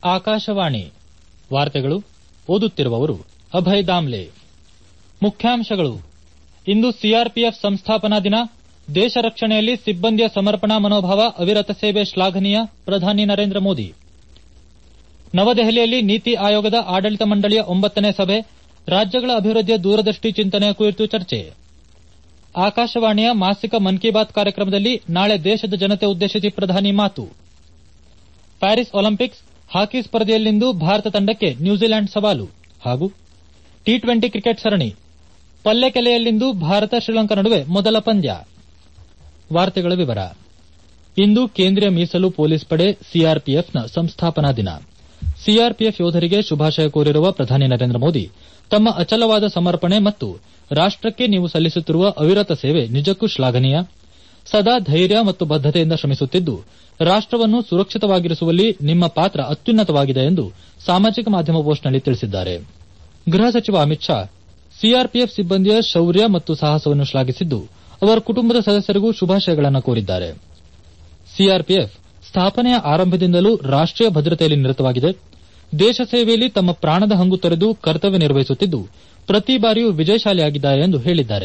ಆಕಾಶವಾಣಿ ವಾರ್ತೆಗಳು ಓದುತ್ತಿರುವವರು ಅಭಯ್ ದಾಮ್ಲೆ ಮುಖ್ಯಾಂಶಗಳು ಇಂದು ಸಿಆರ್ಪಿಎಫ್ ಸಂಸ್ಥಾಪನಾ ದಿನ ದೇಶ ರಕ್ಷಣೆಯಲ್ಲಿ ಸಿಬ್ಬಂದಿಯ ಸಮರ್ಪಣಾ ಮನೋಭಾವ ಅವಿರತ ಸೇವೆ ಶ್ಲಾಘನೀಯ ಪ್ರಧಾನಿ ನರೇಂದ್ರ ಮೋದಿ ನವದೆಹಲಿಯಲ್ಲಿ ನೀತಿ ಆಯೋಗದ ಆಡಳಿತ ಮಂಡಳಿಯ ಒಂಬತ್ತನೇ ಸಭೆ ರಾಜ್ಯಗಳ ಅಭಿವೃದ್ಧಿಯ ದೂರದೃಷ್ಟಿ ಚಿಂತನೆಯ ಕುರಿತು ಚರ್ಚೆ ಆಕಾಶವಾಣಿಯ ಮಾಸಿಕ ಮನ್ ಕಿ ಬಾತ್ ಕಾರ್ಯಕ್ರಮದಲ್ಲಿ ನಾಳೆ ದೇಶದ ಜನತೆ ಉದ್ದೇಶಿಸಿ ಪ್ರಧಾನಿ ಮಾತು ಪ್ಯಾರಿಸ್ ಒಲಿಂಪಿಕ್ಸ್ ಹಾಕಿ ಸ್ಪರ್ಧೆಯಲ್ಲಿಂದು ಭಾರತ ತಂಡಕ್ಕೆ ನ್ಯೂಜಿಲೆಂಡ್ ಸವಾಲು ಹಾಗೂ ಟಿ ಟ್ವೆಂಟಿ ಕ್ರಿಕೆಟ್ ಸರಣಿ ಪಲ್ಲೆಕೆಲೆಯಲ್ಲಿಂದು ಭಾರತ ಶ್ರೀಲಂಕಾ ನಡುವೆ ಮೊದಲ ಪಂದ್ಯ ವಾರ್ತೆಗಳ ವಿವರ ಇಂದು ಕೇಂದ್ರೀಯ ಮೀಸಲು ಪೊಲೀಸ್ ಪಡೆ ಸಿಆರ್ಪಿಎಫ್ನ ಸಂಸ್ಥಾಪನಾ ದಿನ ಸಿಆರ್ಪಿಎಫ್ ಯೋಧರಿಗೆ ಶುಭಾಶಯ ಕೋರಿರುವ ಪ್ರಧಾನಿ ನರೇಂದ್ರ ಮೋದಿ ತಮ್ಮ ಅಚಲವಾದ ಸಮರ್ಪಣೆ ಮತ್ತು ರಾಷ್ಟಕ್ಕೆ ನೀವು ಸಲ್ಲಿಸುತ್ತಿರುವ ಅವಿರತ ಸೇವೆ ನಿಜಕ್ಕೂ ಶ್ಲಾಘನೀಯ ಸದಾ ಧೈರ್ಯ ಮತ್ತು ಬದ್ದತೆಯಿಂದ ಶ್ರಮಿಸುತ್ತಿದ್ದು ರಾಷ್ಟವನ್ನು ಸುರಕ್ಷಿತವಾಗಿರಿಸುವಲ್ಲಿ ನಿಮ್ಮ ಪಾತ್ರ ಅತ್ಯುನ್ನತವಾಗಿದೆ ಎಂದು ಸಾಮಾಜಿಕ ಮಾಧ್ಯಮ ಪೋಸ್ಟ್ನಲ್ಲಿ ತಿಳಿಸಿದ್ದಾರೆ ಗೃಹ ಸಚಿವ ಅಮಿತ್ ಶಾ ಸಿಆರ್ಪಿಎಫ್ ಸಿಬ್ಬಂದಿಯ ಶೌರ್ಯ ಮತ್ತು ಸಾಹಸವನ್ನು ಶ್ಲಾಘಿಸಿದ್ದು ಅವರ ಕುಟುಂಬದ ಸದಸ್ಯರಿಗೂ ಶುಭಾಶಯಗಳನ್ನು ಕೋರಿದ್ದಾರೆ ಸಿಆರ್ಪಿಎಫ್ ಸ್ಥಾಪನೆಯ ಆರಂಭದಿಂದಲೂ ರಾಷ್ಟೀಯ ಭದ್ರತೆಯಲ್ಲಿ ನಿರತವಾಗಿದೆ ದೇಶ ಸೇವೆಯಲ್ಲಿ ತಮ್ಮ ಪ್ರಾಣದ ಹಂಗು ತೊರೆದು ಕರ್ತವ್ಯ ನಿರ್ವಹಿಸುತ್ತಿದ್ದು ಪ್ರತಿ ಬಾರಿಯೂ ವಿಜಯಶಾಲಿಯಾಗಿದ್ದಾರೆ ಎಂದು ಹೇಳಿದ್ದಾರೆ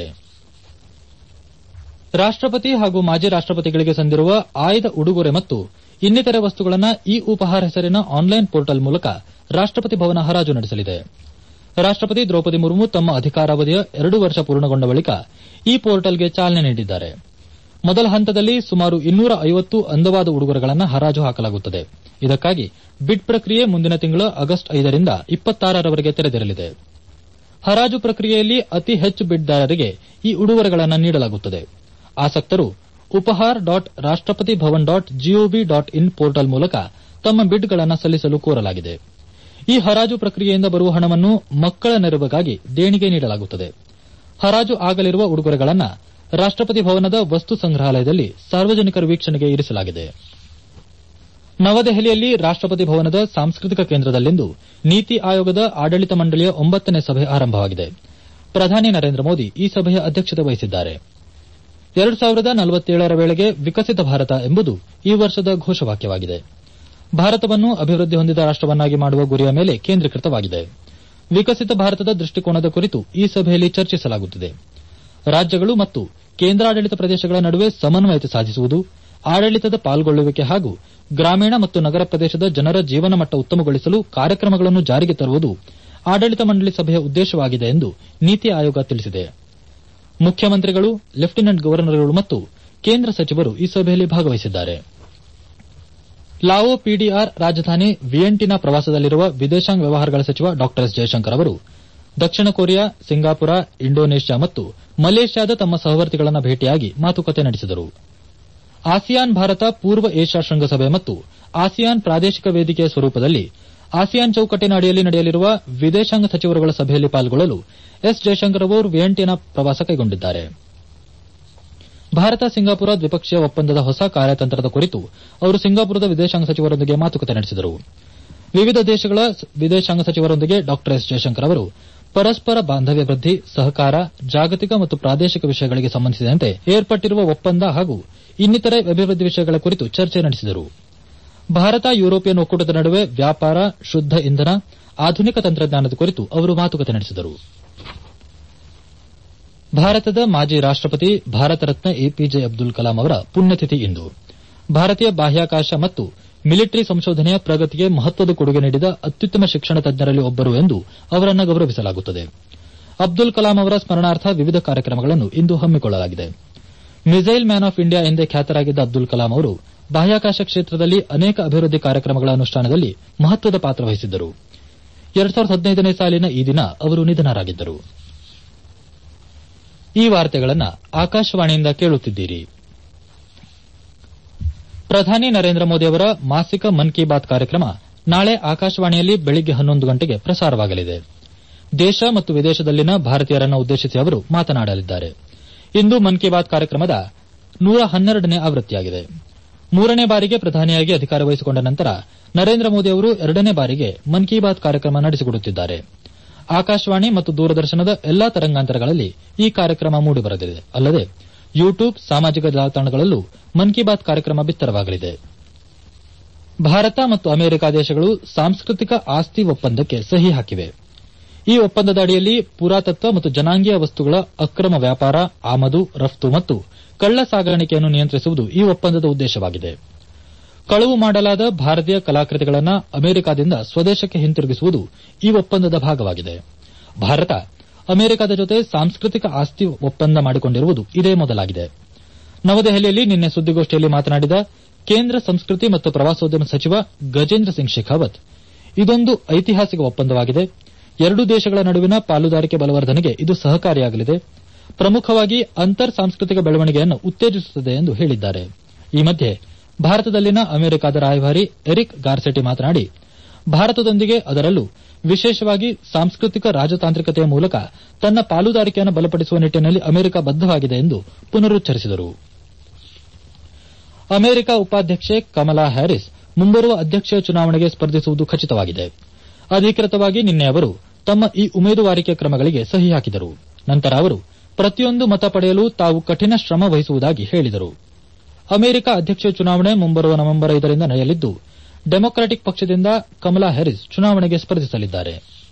ರಾಷ್ಟಪತಿ ಹಾಗೂ ಮಾಜಿ ರಾಷ್ಟಪತಿಗಳಿಗೆ ಸಂದಿರುವ ಆಯ್ದ ಉಡುಗೊರೆ ಮತ್ತು ಇನ್ನಿತರೆ ವಸ್ತುಗಳನ್ನು ಇ ಉಪಹಾರ ಹೆಸರಿನ ಆನ್ಲೈನ್ ಪೋರ್ಟಲ್ ಮೂಲಕ ರಾಷ್ಟಪತಿ ಭವನ ಹರಾಜು ನಡೆಸಲಿದೆ ರಾಷ್ಟಪತಿ ದ್ರೌಪದಿ ಮುರ್ಮು ತಮ್ಮ ಅಧಿಕಾರಾವಧಿಯ ಎರಡು ವರ್ಷ ಪೂರ್ಣಗೊಂಡ ಬಳಿಕ ಈ ಪೋರ್ಟಲ್ಗೆ ಚಾಲನೆ ನೀಡಿದ್ದಾರೆ ಮೊದಲ ಹಂತದಲ್ಲಿ ಸುಮಾರು ಇನ್ನೂರ ಐವತ್ತು ಅಂದವಾದ ಉಡುಗೊರೆಗಳನ್ನು ಹರಾಜು ಹಾಕಲಾಗುತ್ತದೆ ಇದಕ್ಕಾಗಿ ಬಿಡ್ ಪ್ರಕ್ರಿಯೆ ಮುಂದಿನ ತಿಂಗಳ ಆಗಸ್ಟ್ ಐದರಿಂದ ಇಪ್ಪತ್ತಾರರವರೆಗೆ ತೆರೆದಿರಲಿದೆ ಹರಾಜು ಪ್ರಕ್ರಿಯೆಯಲ್ಲಿ ಅತಿ ಹೆಚ್ಚು ಬಿಡ್ದಾರರಿಗೆ ಈ ಉಡುಗೊರೆಗಳನ್ನು ನೀಡಲಾಗುತ್ತದೆ ಆಸಕ್ತರು upahar dot rashtrapati bhavan dot gov dot in portal ಮೂಲಕ ತಮ್ಮ ಬಿಡ್ಗಳನ್ನು ಸಲ್ಲಿಸಲು ಕೋರಲಾಗಿದೆ ಈ ಹರಾಜು ಪ್ರಕ್ರಿಯೆಯಿಂದ ಬರುವ ಹಣವನ್ನು ಮಕ್ಕಳ ನೆರವಿಗಾಗಿ ದೇಣಿಗೆ ನೀಡಲಾಗುತ್ತದೆ ಹರಾಜು ಆಗಲಿರುವ ಉಡುಗೊರೆಗಳನ್ನು ರಾಷ್ಟಪತಿ ಭವನದ ವಸ್ತು ಸಂಗ್ರಹಾಲಯದಲ್ಲಿ ಸಾರ್ವಜನಿಕರ ವೀಕ್ಷಣೆಗೆ ಇರಿಸಲಾಗಿದೆ ನವದೆಹಲಿಯಲ್ಲಿ ರಾಷ್ಟಪತಿ ಭವನದ ಸಾಂಸ್ಕೃತಿಕ ಕೇಂದ್ರದಲ್ಲಿಂದು ನೀತಿ ಆಯೋಗದ ಆಡಳಿತ ಮಂಡಳಿಯ ಒಂಬತ್ತನೇ ಸಭೆ ಆರಂಭವಾಗಿದೆ ಪ್ರಧಾನಿ ನರೇಂದ್ರ ಮೋದಿ ಈ ಸಭೆಯ ಅಧ್ಯಕ್ಷತೆ ವಹಿಸಿದ್ದಾರೆ ಎರಡು ಸಾವಿರದ ನಲವತ್ತೇಳರ ವೇಳೆಗೆ ವಿಕಸಿತ ಭಾರತ ಎಂಬುದು ಈ ವರ್ಷದ ಘೋಷವಾಕ್ಯವಾಗಿದೆ ಭಾರತವನ್ನು ಅಭಿವೃದ್ಧಿ ಹೊಂದಿದ ರಾಷ್ಟವನ್ನಾಗಿ ಮಾಡುವ ಗುರಿಯ ಮೇಲೆ ಕೇಂದ್ರೀಕೃತವಾಗಿದೆ ವಿಕಸಿತ ಭಾರತದ ದೃಷ್ಟಿಕೋನದ ಕುರಿತು ಈ ಸಭೆಯಲ್ಲಿ ಚರ್ಚಿಸಲಾಗುತ್ತಿದೆ ರಾಜ್ಯಗಳು ಮತ್ತು ಕೇಂದ್ರಾಡಳಿತ ಪ್ರದೇಶಗಳ ನಡುವೆ ಸಮನ್ವಯತೆ ಸಾಧಿಸುವುದು ಆಡಳಿತದ ಪಾಲ್ಗೊಳ್ಳುವಿಕೆ ಹಾಗೂ ಗ್ರಾಮೀಣ ಮತ್ತು ನಗರ ಪ್ರದೇಶದ ಜನರ ಜೀವನ ಮಟ್ಟ ಉತ್ತಮಗೊಳಿಸಲು ಕಾರ್ಯಕ್ರಮಗಳನ್ನು ಜಾರಿಗೆ ತರುವುದು ಆಡಳಿತ ಮಂಡಳಿ ಸಭೆಯ ಉದ್ದೇಶವಾಗಿದೆ ಎಂದು ನೀತಿ ಆಯೋಗ ತಿಳಿಸಿದೆ ಮುಖ್ಯಮಂತ್ರಿಗಳು ಲೆಫ್ಟಿನೆಂಟ್ ಗವರ್ನರ್ಗಳು ಮತ್ತು ಕೇಂದ್ರ ಸಚಿವರು ಈ ಸಭೆಯಲ್ಲಿ ಭಾಗವಹಿಸಿದ್ದಾರೆ ಲಾವೋ ಪಿಡಿಆರ್ ರಾಜಧಾನಿ ವಿಯೆಂಟಿನಾ ಪ್ರವಾಸದಲ್ಲಿರುವ ವಿದೇಶಾಂಗ ವ್ಯವಹಾರಗಳ ಸಚಿವ ಡಾ ಎಸ್ ಜಯಶಂಕರ್ ಅವರು ದಕ್ಷಿಣ ಕೊರಿಯಾ ಸಿಂಗಾಪುರ ಇಂಡೋನೇಷ್ಯಾ ಮತ್ತು ಮಲೇಷ್ಯಾದ ತಮ್ಮ ಸಹವರ್ತಿಗಳನ್ನು ಭೇಟಿಯಾಗಿ ಮಾತುಕತೆ ನಡೆಸಿದರು ಆಸಿಯಾನ್ ಭಾರತ ಪೂರ್ವ ಏಷ್ಯಾ ಶೃಂಗಸಭೆ ಮತ್ತು ಆಸಿಯಾನ್ ಪ್ರಾದೇಶಿಕ ವೇದಿಕೆಯ ಸ್ವರೂಪದಲ್ಲಿ ಆಸಿಯಾನ್ ಚೌಕಟ್ಟಿನ ಅಡಿಯಲ್ಲಿ ನಡೆಯಲಿರುವ ವಿದೇಶಾಂಗ ಸಚಿವರುಗಳ ಸಭೆಯಲ್ಲಿ ಪಾಲ್ಗೊಳ್ಳಲು ಎಸ್ ಜಯಶಂಕರ್ ಅವರು ವಿಯೆಂಟಿನಾ ಪ್ರವಾಸ ಕೈಗೊಂಡಿದ್ದಾರೆ ಭಾರತ ಸಿಂಗಾಪುರ ದ್ವಿಪಕ್ಷೀಯ ಒಪ್ಪಂದದ ಹೊಸ ಕಾರ್ಯತಂತ್ರದ ಕುರಿತು ಅವರು ಸಿಂಗಾಪುರದ ವಿದೇಶಾಂಗ ಸಚಿವರೊಂದಿಗೆ ಮಾತುಕತೆ ನಡೆಸಿದರು ವಿವಿಧ ದೇಶಗಳ ವಿದೇಶಾಂಗ ಸಚಿವರೊಂದಿಗೆ ಡಾ ಎಸ್ ಜಯಶಂಕರ್ ಅವರು ಪರಸ್ಪರ ಬಾಂಧವ್ಯ ವೃದ್ಧಿ ಸಹಕಾರ ಜಾಗತಿಕ ಮತ್ತು ಪ್ರಾದೇಶಿಕ ವಿಷಯಗಳಿಗೆ ಸಂಬಂಧಿಸಿದಂತೆ ಏರ್ಪಟ್ಟಿರುವ ಒಪ್ಪಂದ ಹಾಗೂ ಇನ್ನಿತರೆ ಅಭಿವೃದ್ಧಿ ವಿಷಯಗಳ ಕುರಿತು ಚರ್ಚೆ ನಡೆಸಿದರು ಭಾರತ ಯುರೋಪಿಯನ್ ಒಕ್ಕೂಟದ ನಡುವೆ ವ್ಯಾಪಾರ ಶುದ್ದ ಇಂಧನ ಆಧುನಿಕ ತಂತ್ರಜ್ಞಾನದ ಕುರಿತು ಅವರು ಮಾತುಕತೆ ನಡೆಸಿದರು ಭಾರತದ ಮಾಜಿ ರಾಷ್ಟಪತಿ ಭಾರತ ರತ್ನ ಎಪಿಜೆ ಅಬ್ದುಲ್ ಕಲಾಂ ಅವರ ಪುಣ್ಯತಿಥಿ ಇಂದು ಭಾರತೀಯ ಬಾಹ್ಯಾಕಾಶ ಮತ್ತು ಮಿಲಿಟರಿ ಸಂಶೋಧನೆಯ ಪ್ರಗತಿಗೆ ಮಹತ್ವದ ಕೊಡುಗೆ ನೀಡಿದ ಅತ್ಯುತ್ತಮ ಶಿಕ್ಷಣ ತಜ್ಞರಲ್ಲಿ ಒಬ್ಬರು ಎಂದು ಅವರನ್ನು ಗೌರವಿಸಲಾಗುತ್ತದೆ ಅಬ್ದುಲ್ ಕಲಾಂ ಅವರ ಸ್ಮರಣಾರ್ಥ ವಿವಿಧ ಕಾರ್ಯಕ್ರಮಗಳನ್ನು ಇಂದು ಹಮ್ಮಿಕೊಳ್ಳಲಾಗಿದೆ ಮಿಸೈಲ್ ಮ್ಯಾನ್ ಆಫ್ ಇಂಡಿಯಾ ಎಂದೇ ಖ್ಯಾತರಾಗಿದ್ದ ಅಬ್ದುಲ್ ಕಲಾಂ ಅವರು ಬಾಹ್ಯಾಕಾಶ ಕ್ಷೇತ್ರದಲ್ಲಿ ಅನೇಕ ಅಭಿವೃದ್ಧಿ ಕಾರ್ಯಕ್ರಮಗಳ ಅನುಷ್ಠಾನದಲ್ಲಿ ಮಹತ್ವದ ಪಾತ್ರ ವಹಿಸಿದ್ದರು ಎರಡು ಸಾವಿರದ ಹದಿನೈದನೇ ಸಾಲಿನ ಈ ದಿನ ಅವರು ನಿಧನರಾಗಿದ್ದರು ಈ ವಾರ್ತೆಗಳನ್ನು ಆಕಾಶವಾಣಿಯಿಂದ ಕೇಳುತ್ತಿದ್ದೀರಿ ಪ್ರಧಾನಿ ನರೇಂದ್ರ ಮೋದಿ ಅವರ ಮಾಸಿಕ ಮನ್ ಕಿ ಬಾತ್ ಕಾರ್ಯಕ್ರಮ ನಾಳೆ ಆಕಾಶವಾಣಿಯಲ್ಲಿ ಬೆಳಿಗ್ಗೆ ಹನ್ನೊಂದು ಗಂಟೆಗೆ ಪ್ರಸಾರವಾಗಲಿದೆ ದೇಶ ಮತ್ತು ವಿದೇಶದಲ್ಲಿನ ಭಾರತೀಯರನ್ನು ಉದ್ದೇಶಿಸಿ ಅವರು ಮಾತನಾಡಲಿದ್ದಾರೆ ಇಂದು ಮನ್ ಕಿ ಬಾತ್ ಕಾರ್ಯಕ್ರಮದ ನೂರ ಹನ್ನೆರಡನೇ ಆವೃತ್ತಿಯಾಗಿದೆ ಮೂರನೇ ಬಾರಿಗೆ ಪ್ರಧಾನಿಯಾಗಿ ಅಧಿಕಾರ ವಹಿಸಿಕೊಂಡ ನಂತರ ನರೇಂದ್ರ ಮೋದಿ ಅವರು ಎರಡನೇ ಬಾರಿಗೆ ಮನ್ ಕಿ ಬಾತ್ ಕಾರ್ಯಕ್ರಮ ನಡೆಸಿಕೊಡುತ್ತಿದ್ದಾರೆ ಆಕಾಶವಾಣಿ ಮತ್ತು ದೂರದರ್ಶನದ ಎಲ್ಲಾ ತರಂಗಾಂತರಗಳಲ್ಲಿ ಈ ಕಾರ್ಯಕ್ರಮ ಮೂಡಿಬರಲಿದೆ ಅಲ್ಲದೆ ಯೂಟ್ಯೂಬ್ ಸಾಮಾಜಿಕ ಜಾಲತಾಣಗಳಲ್ಲೂ ಮನ್ ಕಿ ಬಾತ್ ಕಾರ್ಯಕ್ರಮ ಬಿತ್ತರವಾಗಲಿದೆ ಭಾರತ ಮತ್ತು ಅಮೆರಿಕ ದೇಶಗಳು ಸಾಂಸ್ಕೃತಿಕ ಆಸ್ತಿ ಒಪ್ಪಂದಕ್ಕೆ ಸಹಿ ಹಾಕಿವೆ ಈ ಒಪ್ಪಂದದ ಅಡಿಯಲ್ಲಿ ಪುರಾತತ್ವ ಮತ್ತು ಜನಾಂಗೀಯ ವಸ್ತುಗಳ ಅಕ್ರಮ ವ್ಯಾಪಾರ ಆಮದು ರಫ್ತು ಮತ್ತು ಕಳ್ಳ ಸಾಗಾಣಿಕೆಯನ್ನು ನಿಯಂತ್ರಿಸುವುದು ಈ ಒಪ್ಪಂದದ ಉದ್ದೇಶವಾಗಿದೆ ಕಳವು ಮಾಡಲಾದ ಭಾರತೀಯ ಕಲಾಕೃತಿಗಳನ್ನು ಅಮೆರಿಕದಿಂದ ಸ್ವದೇಶಕ್ಕೆ ಹಿಂತಿರುಗಿಸುವುದು ಈ ಒಪ್ಪಂದದ ಭಾಗವಾಗಿದೆ ಭಾರತ ಅಮೆರಿಕದ ಜೊತೆ ಸಾಂಸ್ಕೃತಿಕ ಆಸ್ತಿ ಒಪ್ಪಂದ ಮಾಡಿಕೊಂಡಿರುವುದು ಇದೇ ಮೊದಲಾಗಿದೆ ನವದೆಹಲಿಯಲ್ಲಿ ನಿನ್ನೆ ಸುದ್ದಿಗೋಷ್ಠಿಯಲ್ಲಿ ಮಾತನಾಡಿದ ಕೇಂದ್ರ ಸಂಸ್ಕೃತಿ ಮತ್ತು ಪ್ರವಾಸೋದ್ಯಮ ಸಚಿವ ಗಜೇಂದ್ರ ಸಿಂಗ್ ಶೇಖಾವತ್ ಇದೊಂದು ಐತಿಹಾಸಿಕ ಒಪ್ಪಂದವಾಗಿದೆ ಎರಡೂ ದೇಶಗಳ ನಡುವಿನ ಪಾಲುದಾರಿಕೆ ಬಲವರ್ಧನೆಗೆ ಇದು ಸಹಕಾರಿಯಾಗಲಿದೆ ಪ್ರಮುಖವಾಗಿ ಅಂತರ್ ಸಾಂಸ್ಕೃತಿಕ ಬೆಳವಣಿಗೆಯನ್ನು ಉತ್ತೇಜಿಸುತ್ತದೆ ಎಂದು ಹೇಳಿದ್ದಾರೆ ಈ ಮಧ್ಯೆ ಭಾರತದಲ್ಲಿನ ಅಮೆರಿಕದ ರಾಯಭಾರಿ ಎರಿಕ್ ಗಾರ್ಸೆಟಿ ಮಾತನಾಡಿ ಭಾರತದೊಂದಿಗೆ ಅದರಲ್ಲೂ ವಿಶೇಷವಾಗಿ ಸಾಂಸ್ಕೃತಿಕ ರಾಜತಾಂತ್ರಿಕತೆಯ ಮೂಲಕ ತನ್ನ ಪಾಲುದಾರಿಕೆಯನ್ನು ಬಲಪಡಿಸುವ ನಿಟ್ಟಿನಲ್ಲಿ ಅಮೆರಿಕ ಬದ್ದವಾಗಿದೆ ಎಂದು ಪುನರುಚ್ಚರಿಸಿದರು ಅಮೆರಿಕ ಉಪಾಧ್ಯಕ್ಷೆ ಕಮಲಾ ಹ್ಯಾರಿಸ್ ಮುಂಬರುವ ಅಧ್ಯಕ್ಷೀಯ ಚುನಾವಣೆಗೆ ಸ್ಪರ್ಧಿಸುವುದು ಖಚಿತವಾಗಿದೆ ಅಧಿಕೃತವಾಗಿ ನಿನ್ನೆ ಅವರು ತಮ್ಮ ಈ ಉಮೇದುವಾರಿಕೆ ಕ್ರಮಗಳಿಗೆ ಸಹಿ ಹಾಕಿದರು ನಂತರ ಅವರು ಪ್ರತಿಯೊಂದು ಮತ ಪಡೆಯಲು ತಾವು ಕಠಿಣ ಶ್ರಮ ವಹಿಸುವುದಾಗಿ ಹೇಳಿದರು ಅಮೆರಿಕ ಅಧ್ಯಕ್ಷೀಯ ಚುನಾವಣೆ ಮುಂಬರುವ ನವೆಂಬರ್ ಐದರಿಂದ ನಡೆಯಲಿದ್ದು ಡೆಮೊಕ್ರಾಟಿಕ್ ಪಕ್ಷದಿಂದ ಕಮಲಾ ಹ್ಯಾರಿಸ್ ಚುನಾವಣೆಗೆ ಸ್ಪರ್ಧಿಸಲಿದ್ದಾರೆ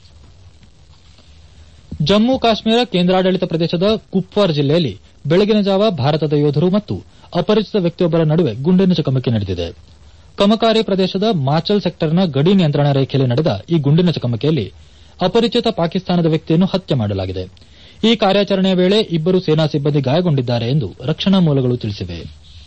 ಜಮ್ಮು ಕಾಶ್ಮೀರ ಕೇಂದ್ರಾಡಳಿತ ಪ್ರದೇಶದ ಕುಪ್ವಾರ್ ಜಿಲ್ಲೆಯಲ್ಲಿ ಬೆಳಗಿನ ಜಾವ ಭಾರತದ ಯೋಧರು ಮತ್ತು ಅಪರಿಚಿತ ವ್ಯಕ್ತಿಯೊಬ್ಬರ ನಡುವೆ ಗುಂಡಿನ ಚಕಮಕಿ ನಡೆದಿದೆ ಕಮಕಾರಿ ಪ್ರದೇಶದ ಮಾಚಲ್ ಸೆಕ್ಟರ್ನ ಗಡಿ ನಿಯಂತ್ರಣ ರೇಖೆಯಲ್ಲಿ ನಡೆದ ಈ ಗುಂಡಿನ ಚಕಮಕಿಯಲ್ಲಿ ಅಪರಿಚಿತ ಪಾಕಿಸ್ತಾನದ ವ್ಯಕ್ತಿಯನ್ನು ಹತ್ಯೆ ಮಾಡಲಾಗಿದೆ ಈ ಕಾರ್ಯಾಚರಣೆಯ ವೇಳೆ ಇಬ್ಬರು ಸೇನಾ ಸಿಬ್ಬಂದಿ ಗಾಯಗೊಂಡಿದ್ದಾರೆ ಎಂದು ರಕ್ಷಣಾ ಮೂಲಗಳು ತಿಳಿಸಿವೆ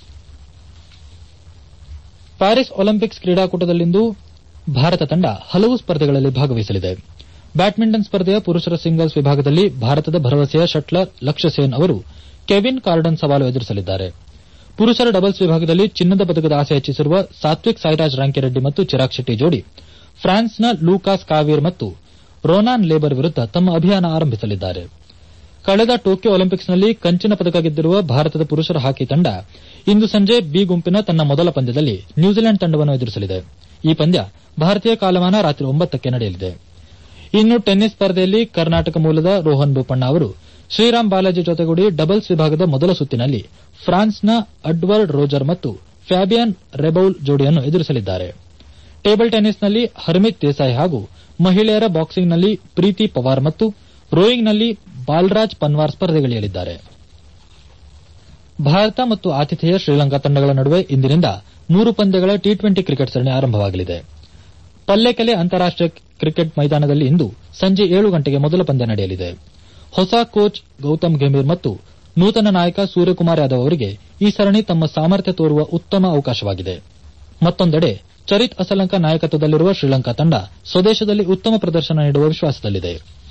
ಪ್ಯಾರಿಸ್ ಒಲಿಂಪಿಕ್ಸ್ ಕ್ರೀಡಾಕೂಟದಲ್ಲಿಂದು ಭಾರತ ತಂಡ ಹಲವು ಸ್ಪರ್ಧೆಗಳಲ್ಲಿ ಭಾಗವಹಿಸಲಿದೆ ಬ್ಯಾಡ್ಮಿಂಟನ್ ಸ್ಪರ್ಧೆಯ ಪುರುಷರ ಸಿಂಗಲ್ಸ್ ವಿಭಾಗದಲ್ಲಿ ಭಾರತದ ಭರವಸೆಯ ಶಟ್ಲರ್ ಲಕ್ಷ್ಯ ಸೇನ್ ಅವರು ಕೆವಿನ್ ಕಾರ್ಡನ್ ಸವಾಲು ಎದುರಿಸಲಿದ್ದಾರೆ ಪುರುಷರ ಡಬಲ್ಸ್ ವಿಭಾಗದಲ್ಲಿ ಚಿನ್ನದ ಪದಕದ ಆಸೆ ಹೆಚ್ಚಿಸಿರುವ ಸಾತ್ವಿಕ್ ಸಾಯಿರಾಜ್ ರಾಂಕಿರೆಡ್ಡಿ ಮತ್ತು ಚಿರಾಗ್ ಶೆಟ್ಟಿ ಜೋಡಿ ಫ್ರಾನ್ಸ್ನ ಲೂಕಾಸ್ ಕಾವೀರ್ ಮತ್ತು ರೋನಾನ್ ಲೇಬರ್ ವಿರುದ್ದ ತಮ್ಮ ಅಭಿಯಾನ ಆರಂಭಿಸಲಿದ್ದಾರೆ ಕಳೆದ ಟೋಕಿಯೋ ಒಲಿಂಪಿಕ್ಸ್ನಲ್ಲಿ ಕಂಚಿನ ಪದಕ ಗೆದ್ದಿರುವ ಭಾರತದ ಪುರುಷರ ಹಾಕಿ ತಂಡ ಇಂದು ಸಂಜೆ ಬಿ ಗುಂಪಿನ ತನ್ನ ಮೊದಲ ಪಂದ್ಯದಲ್ಲಿ ನ್ಯೂಜಿಲೆಂಡ್ ತಂಡವನ್ನು ಎದುರಿಸಲಿದೆ ಈ ಪಂದ್ಯ ಭಾರತೀಯ ಕಾಲಮಾನ ರಾತ್ರಿ ಒಂಬತ್ತಕ್ಕೆ ನಡೆಯಲಿದೆ ಇನ್ನು ಟೆನ್ನಿಸ್ ಸ್ಪರ್ಧೆಯಲ್ಲಿ ಕರ್ನಾಟಕ ಮೂಲದ ರೋಹನ್ ಬೋಪಣ್ಣ ಅವರು ಶ್ರೀರಾಮ್ ಬಾಲಾಜಿ ಜೊತೆಗೂಡಿ ಡಬಲ್ಸ್ ವಿಭಾಗದ ಮೊದಲ ಸುತ್ತಿನಲ್ಲಿ ಫ್ರಾನ್ಸ್ನ ಅಡ್ವರ್ಡ್ ರೋಜರ್ ಮತ್ತು ಫ್ಯಾಬಿಯನ್ ರೆಬೌಲ್ ಜೋಡಿಯನ್ನು ಎದುರಿಸಲಿದ್ದಾರೆ ಟೇಬಲ್ ಟೆನ್ನಿಸ್ನಲ್ಲಿ ಹರ್ಮಿತ್ ದೇಸಾಯಿ ಹಾಗೂ ಮಹಿಳೆಯರ ಬಾಕ್ಸಿಂಗ್ನಲ್ಲಿ ಪ್ರೀತಿ ಪವಾರ್ ಮತ್ತು ರೋಯಿಂಗ್ನಲ್ಲಿ ಬಾಲ್ರಾಜ್ ಪನ್ವಾರ್ ಸ್ಪರ್ಧೆಗಿಳಿಯಲಿದ್ದಾರೆ ಭಾರತ ಮತ್ತು ಆತಿಥೇಯ ಶ್ರೀಲಂಕಾ ತಂಡಗಳ ನಡುವೆ ಇಂದಿನಿಂದ ಮೂರು ಪಂದ್ಯಗಳ ಟಿ ಟ್ವೆಂಟಿ ಕ್ರಿಕೆಟ್ ಸರಣಿ ಆರಂಭವಾಗಲಿದೆ ಪಲ್ಲೆಕೆಲೆ ಅಂತಾರಾಷ್ಟೀಯ ಕ್ರಿಕೆಟ್ ಮೈದಾನದಲ್ಲಿ ಇಂದು ಸಂಜೆ ಏಳು ಗಂಟೆಗೆ ಮೊದಲ ಪಂದ್ಯ ನಡೆಯಲಿದೆ ಹೊಸ ಕೋಚ್ ಗೌತಮ್ ಗಂಭೀರ್ ಮತ್ತು ನೂತನ ನಾಯಕ ಸೂರ್ಯಕುಮಾರ್ ಯಾದವ್ ಅವರಿಗೆ ಈ ಸರಣಿ ತಮ್ಮ ಸಾಮರ್ಥ್ಯ ತೋರುವ ಉತ್ತಮ ಅವಕಾಶವಾಗಿದೆ ಮತ್ತೊಂದೆಡೆ ಚರಿತ್ ಅಸಲಂಕ ನಾಯಕತ್ವದಲ್ಲಿರುವ ಶ್ರೀಲಂಕಾ ತಂಡ ಸ್ವದೇಶದಲ್ಲಿ ಉತ್ತಮ ಪ್ರದರ್ಶನ ನೀಡುವ ವಿಶ್ವಾಸದಲ್ಲಿದೆ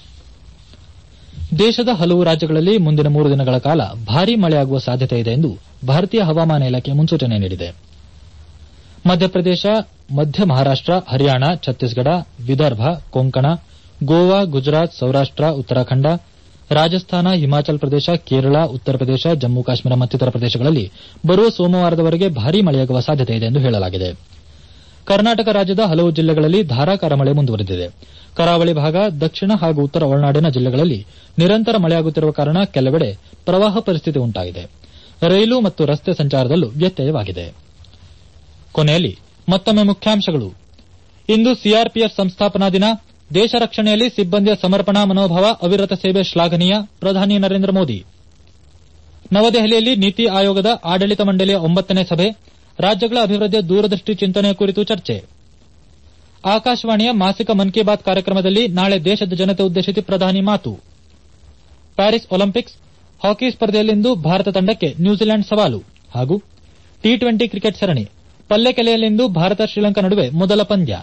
ದೇಶದ ಹಲವು ರಾಜ್ಯಗಳಲ್ಲಿ ಮುಂದಿನ ಮೂರು ದಿನಗಳ ಕಾಲ ಭಾರೀ ಮಳೆಯಾಗುವ ಸಾಧ್ಯತೆ ಇದೆ ಎಂದು ಭಾರತೀಯ ಹವಾಮಾನ ಇಲಾಖೆ ಮುನ್ಸೂಚನೆ ನೀಡಿದೆ ಮಧ್ಯಪ್ರದೇಶ ಮಧ್ಯ ಮಹಾರಾಷ್ಟ ಹರಿಯಾಣ ಛತ್ತೀಸ್ಗಢ ವಿದರ್ಭ ಕೊಂಕಣ ಗೋವಾ ಗುಜರಾತ್ ಸೌರಾಷ್ಟ ಉತ್ತರಾಖಂಡ ರಾಜಸ್ಥಾನ ಹಿಮಾಚಲ ಪ್ರದೇಶ ಕೇರಳ ಉತ್ತರ ಪ್ರದೇಶ ಜಮ್ಮು ಕಾಶ್ಮೀರ ಮತ್ತಿತರ ಪ್ರದೇಶಗಳಲ್ಲಿ ಬರುವ ಸೋಮವಾರದವರೆಗೆ ಭಾರೀ ಮಳೆಯಾಗುವ ಸಾಧ್ಯತೆ ಇದೆ ಎಂದು ಹೇಳಲಾಗಿದೆ ಕರ್ನಾಟಕ ರಾಜ್ಯದ ಹಲವು ಜಿಲ್ಲೆಗಳಲ್ಲಿ ಧಾರಾಕಾರ ಮಳೆ ಮುಂದುವರೆದಿದೆ ಕರಾವಳಿ ಭಾಗ ದಕ್ಷಿಣ ಹಾಗೂ ಉತ್ತರ ಒಳನಾಡಿನ ಜಿಲ್ಲೆಗಳಲ್ಲಿ ನಿರಂತರ ಮಳೆಯಾಗುತ್ತಿರುವ ಕಾರಣ ಕೆಲವೆಡೆ ಪ್ರವಾಹ ಪರಿಸ್ಥಿತಿ ಉಂಟಾಗಿದೆ ರೈಲು ಮತ್ತು ರಸ್ತೆ ಸಂಚಾರದಲ್ಲೂ ವ್ಯತ್ಯಯವಾಗಿದೆ ಕೊನೆಯಲ್ಲಿ ಮತ್ತೊಮ್ಮೆ ಮುಖ್ಯಾಂಶಗಳು ಇಂದು ಸಿಆರ್ಪಿಎಫ್ ಸಂಸ್ಥಾಪನಾ ದಿನ ದೇಶ ರಕ್ಷಣೆಯಲ್ಲಿ ಸಿಬ್ಬಂದಿಯ ಸಮರ್ಪಣಾ ಮನೋಭಾವ ಅವಿರತ ಸೇವೆ ಶ್ಲಾಘನೀಯ ಪ್ರಧಾನಿ ನರೇಂದ್ರ ಮೋದಿ ನವದೆಹಲಿಯಲ್ಲಿ ನೀತಿ ಆಯೋಗದ ಆಡಳಿತ ಮಂಡಳಿಯ ಒಂಬತ್ತನೇ ಸಭೆ ರಾಜ್ಯಗಳ ಅಭಿವೃದ್ಧಿಯ ದೂರದೃಷ್ಟಿ ಚಿಂತನೆಯ ಕುರಿತು ಚರ್ಚೆ ಆಕಾಶವಾಣಿಯ ಮಾಸಿಕ ಮನ್ ಕಿ ಬಾತ್ ಕಾರ್ಯಕ್ರಮದಲ್ಲಿ ನಾಳೆ ದೇಶದ ಜನತೆ ಉದ್ದೇಶಿಸಿ ಪ್ರಧಾನಿ ಮಾತು ಪ್ಯಾರಿಸ್ ಒಲಿಂಪಿಕ್ಸ್ ಹಾಕಿ ಸ್ಪರ್ಧೆಯಲ್ಲಿಂದು ಭಾರತ ತಂಡಕ್ಕೆ ನ್ಯೂಜಿಲೆಂಡ್ ಸವಾಲು ಹಾಗೂ ಟಿ ಟ್ವೆಂಟಿ ಕ್ರಿಕೆಟ್ ಸರಣಿ ಪಲ್ಲೆಕೆಲೆಯಲ್ಲಿಂದು ಭಾರತ ಶ್ರೀಲಂಕಾ ನಡುವೆ ಮೊದಲ ಪಂದ್ಯ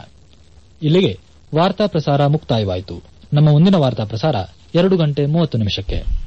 ಇಲ್ಲಿಗೆ ವಾರ್ತಾ ಪ್ರಸಾರ ಮುಕ್ತಾಯವಾಯಿತು ನಮ್ಮ ಮುಂದಿನ ವಾರ್ತಾ ಪ್ರಸಾರ ಎರಡು ಗಂಟೆ ಮೂವತ್ತು ನಿಮಿಷಕ್ಕೆ